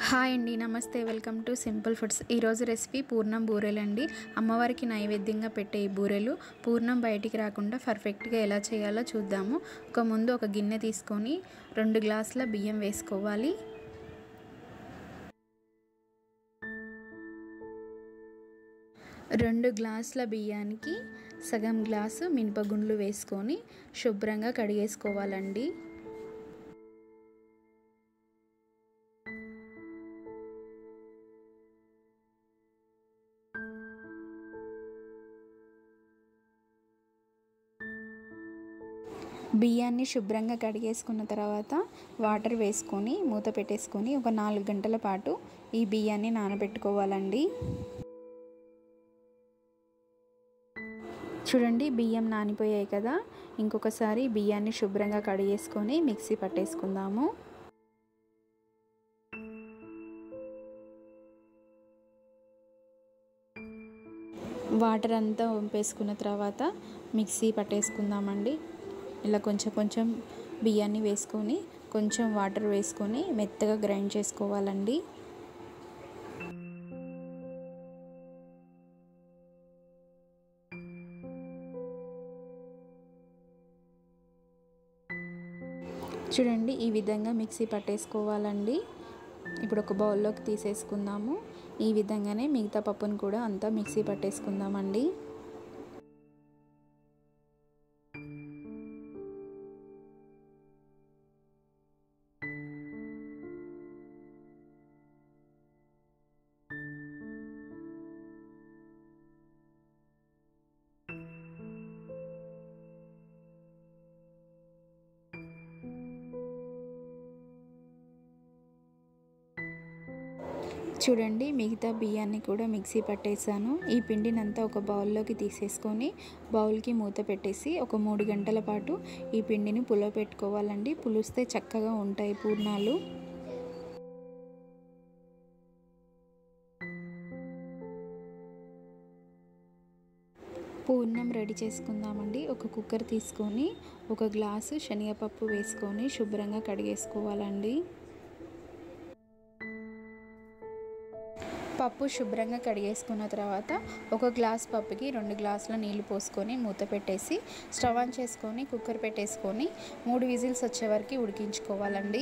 hi అండి నమస్తే welcome to simple foods ఈరోజు రెసిపీ పూర్ణం బూరెలు అండి అమ్మవారికి నైవేద్యంగా పెట్టే ఈ బూరెలు పూర్ణం బయటికి రాకుండా పర్ఫెక్ట్గా ఎలా చేయాలో చూద్దాము ఒక ముందు ఒక గిన్నె తీసుకొని రెండు గ్లాసుల బియ్యం వేసుకోవాలి రెండు గ్లాసుల బియ్యానికి సగం గ్లాసు మినపగుండ్లు వేసుకొని శుభ్రంగా కడిగేసుకోవాలండి బియ్యాన్ని శుభ్రంగా కడిగేసుకున్న తర్వాత వాటర్ వేసుకొని మూత పెట్టేసుకొని ఒక నాలుగు గంటల పాటు ఈ బియ్యాన్ని నానబెట్టుకోవాలండి చూడండి బియ్యం నానిపోయాయి కదా ఇంకొకసారి బియ్యాన్ని శుభ్రంగా కడిగేసుకొని మిక్సీ పట్టేసుకుందాము వాటర్ అంతా వంపేసుకున్న తర్వాత మిక్సీ పట్టేసుకుందామండి ఇలా కొంచెం కొంచెం బియ్యాన్ని వేసుకొని కొంచెం వాటర్ వేసుకొని మెత్తగా గ్రైండ్ చేసుకోవాలండి చూడండి ఈ విధంగా మిక్సీ పట్టేసుకోవాలండి ఇప్పుడు ఒక బౌల్లోకి తీసేసుకుందాము ఈ విధంగానే మిగతా పప్పును కూడా అంతా మిక్సీ పట్టేసుకుందామండి చూడండి మిగతా బియ్యాన్ని కూడా మిక్సీ పట్టేసాను ఈ పిండినంతా ఒక బౌల్లోకి తీసేసుకొని బౌల్కి మూత పెట్టేసి ఒక మూడు గంటల పాటు ఈ పిండిని పులో పెట్టుకోవాలండి పులుస్తే చక్కగా ఉంటాయి పూర్ణాలు పూర్ణం రెడీ చేసుకుందామండి ఒక కుక్కర్ తీసుకొని ఒక గ్లాసు శనగపప్పు వేసుకొని శుభ్రంగా కడిగేసుకోవాలండి పప్పు శుభ్రంగా కడిగేసుకున్న తర్వాత ఒక గ్లాస్ పప్పుకి రెండు గ్లాసుల నీళ్లు పోసుకొని మూత పెట్టేసి స్టవ్ ఆన్ చేసుకొని కుక్కర్ పెట్టేసుకొని మూడు విజిల్స్ వచ్చే వరకు ఉడికించుకోవాలండి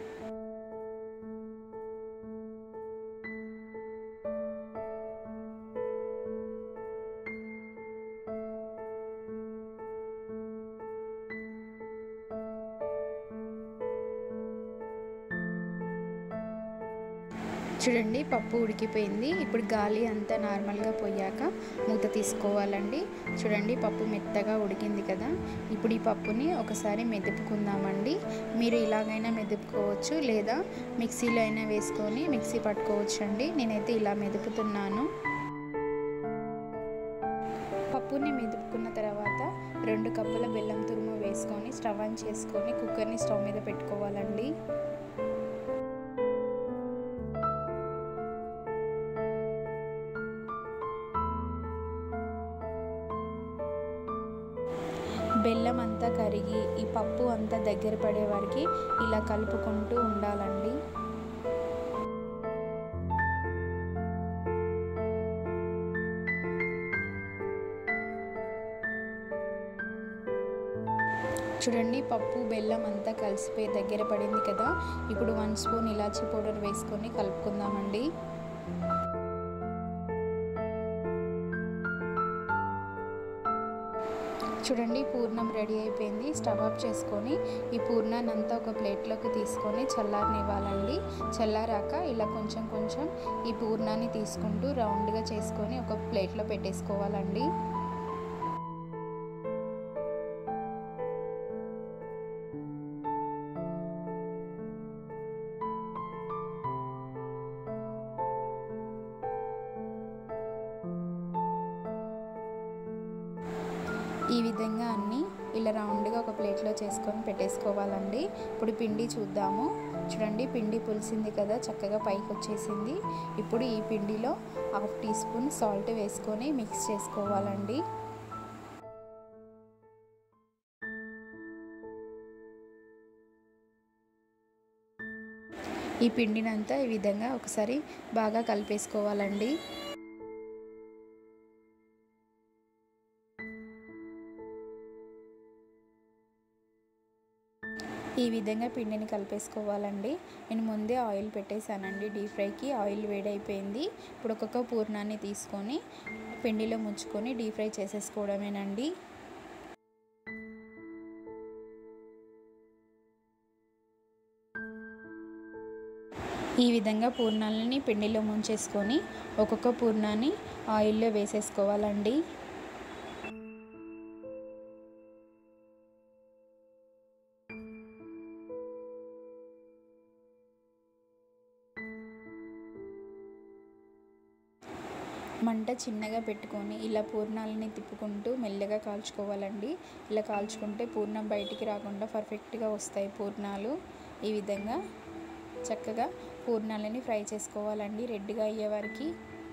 చూడండి పప్పు ఉడికిపోయింది ఇప్పుడు గాలి అంతా నార్మల్గా పోయాక మూత తీసుకోవాలండి చూడండి పప్పు మెత్తగా ఉడికింది కదా ఇప్పుడు ఈ పప్పుని ఒకసారి మెదుపుకుందామండి మీరు ఇలాగైనా మెదుపుకోవచ్చు లేదా మిక్సీలో అయినా వేసుకొని మిక్సీ పట్టుకోవచ్చు అండి నేనైతే ఇలా మెదుపుతున్నాను పప్పుని మెదుపుకున్న తర్వాత రెండు కప్పుల బెల్లం తురుము వేసుకొని స్టవ్ ఆన్ చేసుకొని కుక్కర్ని స్టవ్ మీద పెట్టుకోవాలండి బెల్లం అంతా కరిగి ఈ పప్పు అంతా దగ్గర పడే వారికి ఇలా కలుపుకుంటూ ఉండాలండి చూడండి పప్పు బెల్లం అంతా కలిసిపోయి దగ్గర పడింది కదా ఇప్పుడు వన్ స్పూన్ ఇలాచీ పౌడర్ వేసుకొని కలుపుకుందామండి చూడండి పూర్ణం రెడీ అయిపోయింది స్టవ్ ఆఫ్ చేసుకొని ఈ పూర్ణాన్ని అంతా ఒక ప్లేట్లోకి తీసుకొని చల్లారనివ్వాలండి చల్లారాక ఇలా కొంచెం కొంచెం ఈ పూర్ణాన్ని తీసుకుంటూ రౌండ్గా చేసుకొని ఒక ప్లేట్లో పెట్టేసుకోవాలండి ఈ విధంగా అన్నీ ఇలా రౌండ్గా ఒక ప్లేట్లో చేసుకొని పెట్టేసుకోవాలండి ఇప్పుడు పిండి చూద్దాము చూడండి పిండి పులిసింది కదా చక్కగా పైకి వచ్చేసింది ఇప్పుడు ఈ పిండిలో హాఫ్ టీ స్పూన్ సాల్ట్ వేసుకొని మిక్స్ చేసుకోవాలండి ఈ పిండినంతా ఈ విధంగా ఒకసారి బాగా కలిపేసుకోవాలండి ఈ విధంగా పిండిని కలిపేసుకోవాలండి నేను ముందే ఆయిల్ పెట్టేశానండి డీప్ ఫ్రైకి ఆయిల్ వేడైపోయింది ఇప్పుడు ఒక్కొక్క పూర్ణాన్ని తీసుకొని పిండిలో ముంచుకొని డీప్ ఫ్రై చేసేసుకోవడమేనండి ఈ విధంగా పూర్ణాలని పిండిలో ముంచేసుకొని ఒక్కొక్క పూర్ణాన్ని ఆయిల్లో వేసేసుకోవాలండి మంట చిన్నగా పెట్టుకొని ఇలా పూర్ణాలని తిప్పుకుంటూ మెల్లగా కాల్చుకోవాలండి ఇలా కాల్చుకుంటే పూర్ణం బయటికి రాకుండా పర్ఫెక్ట్గా వస్తాయి పూర్ణాలు ఈ విధంగా చక్కగా పూర్ణాలని ఫ్రై చేసుకోవాలండి రెడ్గా అయ్యే వరకు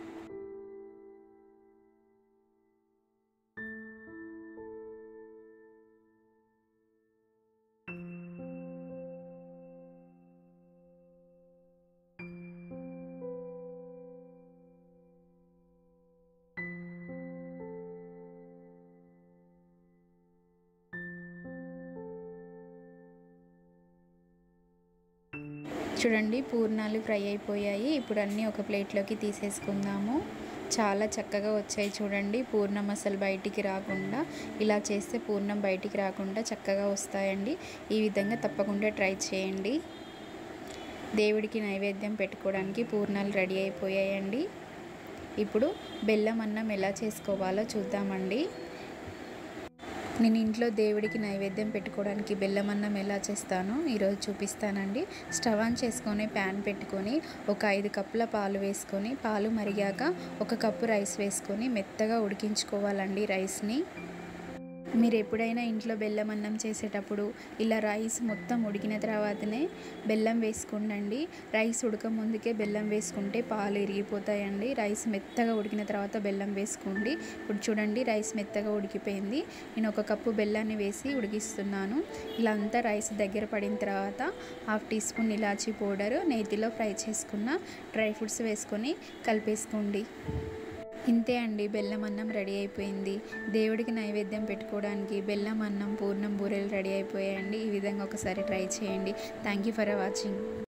చూడండి పూర్ణాలు ఫ్రై అయిపోయాయి ఇప్పుడు అన్నీ ఒక ప్లేట్లోకి తీసేసుకుందాము చాలా చక్కగా వచ్చాయి చూడండి పూర్ణం అసలు బయటికి రాకుండా ఇలా చేస్తే పూర్ణం బయటికి రాకుండా చక్కగా వస్తాయండి ఈ విధంగా తప్పకుండా ట్రై చేయండి దేవుడికి నైవేద్యం పెట్టుకోవడానికి పూర్ణాలు రెడీ అయిపోయాయండి ఇప్పుడు బెల్లం అన్నం ఎలా చేసుకోవాలో చూద్దామండి నేను ఇంట్లో దేవుడికి నైవేద్యం పెట్టుకోవడానికి బెల్లం అన్నం ఎలా చేస్తానో ఈరోజు చూపిస్తానండి స్టవ్ ఆన్ చేసుకొని ప్యాన్ పెట్టుకొని ఒక ఐదు కప్పుల పాలు వేసుకొని పాలు మరిగాక ఒక కప్పు రైస్ వేసుకొని మెత్తగా ఉడికించుకోవాలండి రైస్ని మీరు ఎప్పుడైనా ఇంట్లో బెల్లం అన్నం చేసేటప్పుడు ఇలా రైస్ మొత్తం ఉడికిన తర్వాతనే బెల్లం వేసుకోండి రైస్ ఉడక ముందుకే బెల్లం వేసుకుంటే పాలు ఇరిగిపోతాయండి రైస్ మెత్తగా ఉడికిన తర్వాత బెల్లం వేసుకోండి ఇప్పుడు చూడండి రైస్ మెత్తగా ఉడికిపోయింది నేను ఒక కప్పు బెల్లాన్ని వేసి ఉడికిస్తున్నాను ఇలా అంతా రైస్ దగ్గర పడిన తర్వాత హాఫ్ టీ స్పూన్ ఇలాచీ పౌడర్ నేతిలో ఫ్రై చేసుకున్న డ్రై ఫ్రూట్స్ వేసుకొని కలిపేసుకోండి ఇంతే అండి బెల్లం అన్నం రెడీ అయిపోయింది దేవుడికి నైవేద్యం పెట్టుకోవడానికి బెల్లం అన్నం పూర్ణం బూరెలు రెడీ అయిపోయాయండి ఈ విధంగా ఒకసారి ట్రై చేయండి థ్యాంక్ యూ ఫర్ వాచింగ్